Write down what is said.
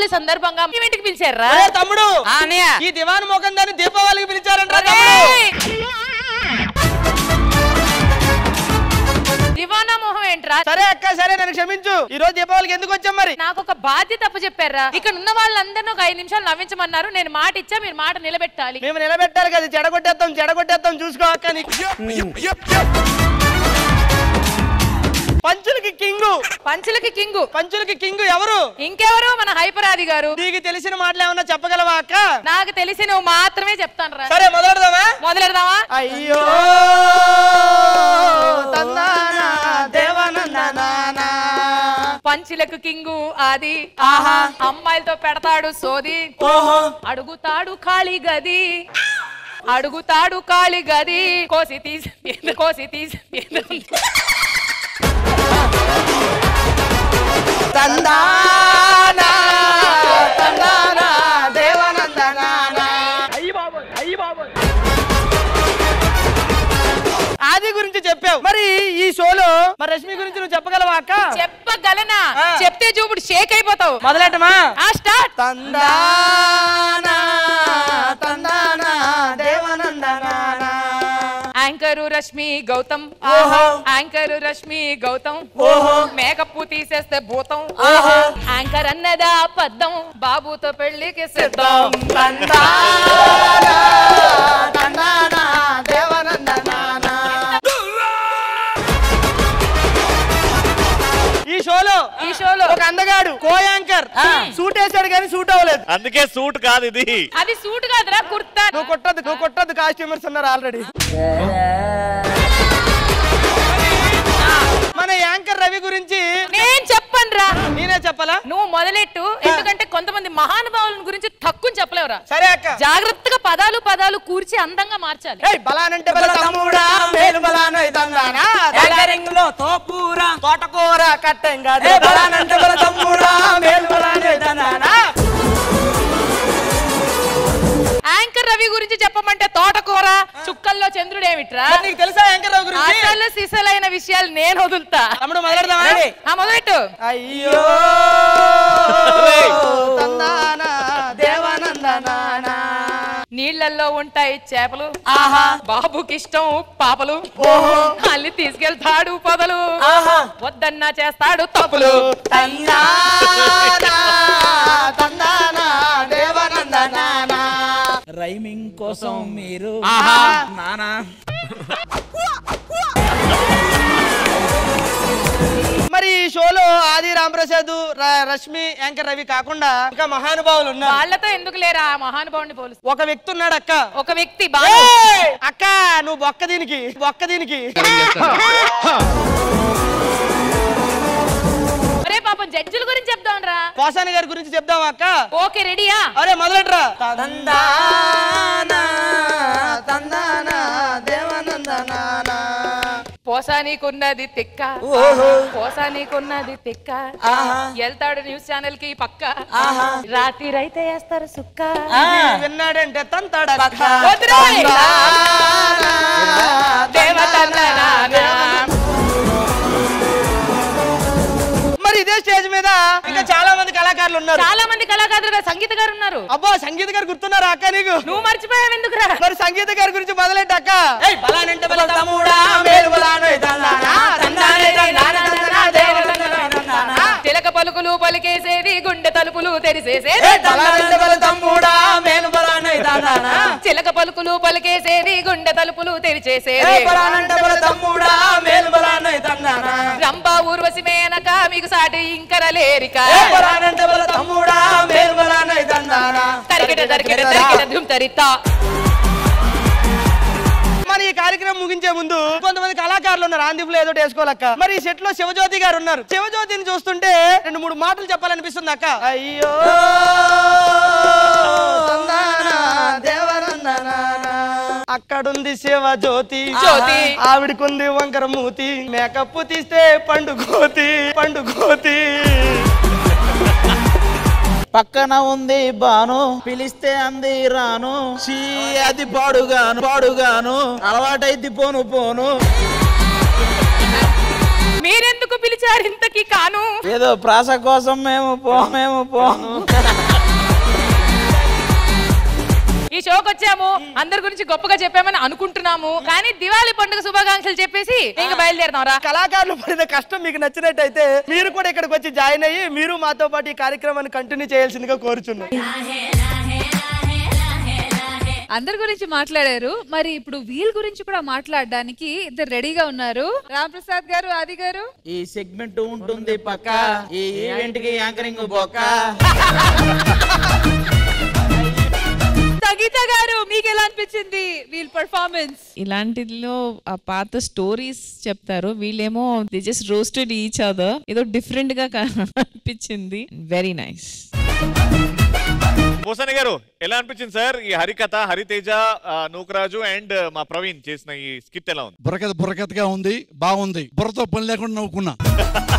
దీపావళి సందర్భంగా మీ ఇంటికి పిలిచారా అరే తమ్ముడు ఆ, అన్నయ్య ఈ దివాన్ మోకం దాన్ని దీపావళికి పిలిచారంట దివానా మొహం ఏంట్రా సరే అక్క సరే నన్ను క్షమించు ఈ రోజు దీపావళికి ఎందుకు వచ్చాం మరి నాకు ఒక బాధ్యత అప్పు చెప్పారా ఇక్కడ ఉన్న వాళ్ళందరినీ ఒక ఐదు నిమిషాలు నవ్వించమన్నారు నేను మాట ఇచ్చా మీరు మాట నిలబెట్టాలి మేము నిలబెట్టాలి కదా చెడగొట్టేస్తాం చెడగొట్టేస్తాం చూసుకో అక్క నీకు పంచులకి కింగు పంచులకి కింగు పంచులకి కింగు ఎవరు ఇంకెవరు మన హైపరాది గారు నీకు తెలిసిన మాటలు ఏమన్నా చెప్పగలవా అక్క నాకు తెలిసి నువ్వు మాత్రమే చెప్తాను రా సరే మొదలెడదామా మొదలెడదామా అయ్యో తందానా దేవనందనానా పంచులకు కింగు అది ఆహా. అమ్మాయిలతో పెడతాడు సోది ఓహో అడుగుతాడు ఖాళీ గది అడుగుతాడు ఖాళీ గది కోసి తీసి కోసి తీసి తందానా తందానా దేవనందనానా అయ్యి బాబోయ్ అయ్యి బాబోయ్ ఆది గురించి చెప్పావు మరి ఈ షోలో మరి రష్మి గురించి నువ్వు చెప్పగలవా అక్క చెప్పగలనా ఆ. చెప్తే చూపుడు షేక్ అయిపోతావు మొదలెట్టమా ఆ స్టార్ట్ తందానా తందానా దేవనందనానా యాంకరు రష్మి గౌతమ్ ఓహో. యాంకరు రష్మి గౌతమ్ ఓహో. మేకప్ తీసేస్తే భూతం ఓహో. యాంకర్ అన్నదా పద్దం బాబుతో పెళ్లికి సిద్ధం తందానా తందానా దేవనందనానా ఈ షోలో ఈ షోలో ఒక అందగాడు కో యాంకర్ సూట్ వేసాడు కానీ సూట్ అవ్వలేదు అందుకే సూట్ కాదు ఇది అది సూట్ కాదురా కుర్తా నువ్వు కొట్టద్దు నువ్వు కొట్టద్దు కాస్ట్యూమర్స్ ఉన్నారు ఆల్రెడీ మన యాంకర్ రవి గురించి నేను చెప్పను రా నేనే చెప్పాలా నువ్వు మొదలెట్టు ఎందుకంటే కొంతమంది మహానుభావుల గురించి తక్కువ చెప్పలేవురా సరే అక్క జాగ్రత్తగా పదాలు పదాలు కూర్చి అందంగా మార్చాలి ఏయ్ బలానంటే బల తమ్ముడా మేలు బలాన ఇదన్నానా యాంకరింగ్ లో తోపూరా తోటకూర కట్టంగా బలానంటే బల తమ్ముడా మేలు బలాన ఇదన్నానా యాంకర్ రవి గురించి చెప్పమంటే తోటకూర చుక్కల్లో చంద్రుడు ఏమిట్రా మరి నీకు తెలుసా యాంకర్ రవి గురించి ఆటల్లో సిసలైన విషయాలు నేను వదులుతా తమ్ముడు మొదలెడదామా రెడీ. ఆ మొదలెట్టు అయ్యో తందానా దేవనందనానా నీళ్ళల్లో ఉంటాయి చేపలు ఆహా బాబుకి ఇష్టం పాపలు ఓహో అల్లి తీసుకెళ్తాడు పొదలు ఆహా వద్దన్నా చేస్తాడు తప్పులు తందానా తందానా దేవనందనానా రైమింగ్ కోసం మీరు నానా మరి ఈ షోలో ఆది రామప్రసాద్ ర- రష్మి యాంకర్ రవి కాకుండా ఇంకా మహానుభావులు ఉన్నారు వాళ్ళతో ఎందుకు లేరా ఆ మహానుభావుని పోలు ఒక వ్యక్తి ఉన్నాడు అక్క ఒక వ్యక్తి బాగా ఏయ్! అక్క నువ్వు బొక్క దీనికి బొక్క దీనికి ఒరే పాపం జడ్జిల గురించి చెప్దాం రా కోసాని గారి గురించి చెప్దావా అక్క ఓకే రెడీయా అరే మొదలెట్రా తందానా తందానా దేవనందనానా పోసానీకున్నది తిక్క పోసానీకున్నది తిక్క వెళ్తాడు న్యూస్ ఛానల్ కి పక్క రాత్రి అయితే వేస్తారు సుక్క విన్నాడంటే తంతాడు అక్క. వదిలేయ్. తందానా దేవతందనానా. మరి ఇదే స్టేజ్ మీద ఇంకా చాలా మంది కళాకారులు ఉన్నారు చాలా మంది కళాకారులు గారు, సంగీత గారు ఉన్నారు అబ్బా సంగీత గారు గుర్తున్నారా అక్క నీకు నువ్వు మర్చిపోయావు ఎందుకురా మరి సంగీత గారి గురించి మొదలెట్ట అక్క ఏయ్, బలానంటే బల తమ్ముడా, మేలు బలానోయ్ తందానా, తందానే తందానా, తందానా, దేవతందనానా, తందానా. చిలక పలుకులు పలికేసేది గుండె తలుపులు తెరిసేసేది ఏయ్, బలానంటే బల తమ్ముడా, మేలు బలానోయ్ తందానా. చిలక పలుకులు పలికేసేది గుండె తలుపులు తెరిచేసేది ఏయ్, బలానంటే బల తమ్ముడా, మేలు బలానోయ్ తందానా. రంభా ఊర్వశి మేనక మీకు సాటి ఇంకరలేరిక ఏయ్, బలానంటే బల తమ్ముడా, మేలు బలానోయ్ తందానా. తరికిట తరికిట తరికిట ధుమ్ తరిత మరి ఈ కార్యక్రమం ముగించే ముందు కొంతమంది కళాకారులు ఉన్నారు ఆంధ్రలో ఏదో ఒకటి వేసుకోవాలక్క మరి ఈ సెట్ లో శివజ్యోతి గారు ఉన్నారు శివజ్యోతిని చూస్తుంటే రెండు మూడు మాటలు చెప్పాలనిపిస్తుంది అక్క అయ్యో తందానా, దేవనందనానా. అక్కడుంది శివజ్యోతి జ్యోతి. ఆవిడకుంది వంకర మూతి మేకప్ తీస్తే పండుగోతి పండుగోతి పక్కన ఉంది బాను పిలిస్తే అంది రాను చీ అది పాడుగాను పాడుగాను అలవాటైద్ది పోను పోను మీరెందుకు ఎందుకు పిలిచారు ఇంతకి కాను ఏదో ప్రాస కోసం మేము పో మేము పోము ఈ షోకి వచ్చాము అందరి గురించి గొప్పగా చెప్పామని అనుకుంటున్నాము కానీ దివాళీ పండుగ శుభాకాంక్షలు చెప్పేసి ఇంకా బయలుదేరుతాం రా కళాకారులు పడిన కష్టం మీకు నచ్చినట్టయితే మీరు కూడా ఇక్కడికి వచ్చి జాయిన్ అయ్యి మీరు మాతో పాటు ఈ కార్యక్రమాన్ని కంటిన్యూ చేయాల్సిందిగా కోరుచున్నాం అందరి గురించి మాట్లాడారు మరి ఇప్పుడు వీల్ గురించి కూడా మాట్లాడడానికి ఇద్దరు రెడీగా ఉన్నారు రామ్ ప్రసాద్ గారు ఆది గారు ఈ సెగ్మెంట్ ఉంటుంది పక్క ఈ ఈవెంట్ కి యాంకరింగ్ బొక్క సంగీత గారు మీకు ఎలా అనిపించింది వీల్ పర్ఫార్మెన్స్ ఇలాంటిలో ఆ పాత స్టోరీస్ చెప్తారు వీళ్ళేమో the just roasted each other ఏదో డిఫరెంట్ గా అనిపించింది వెరీ నైస్ పోసాని గారు ఎలా అనిపించింది సార్ ఈ హరికథ హరితేజ ఆ, నూకరాజు అండ్ మా ప్రవీణ్ చేసిన ఈ స్కిట్ ఎలా ఉంది బుర్రకథ బుర్రకథగా ఉంది బాగుంది బుర్రతో పని లేకుండా నవ్వుకున్నా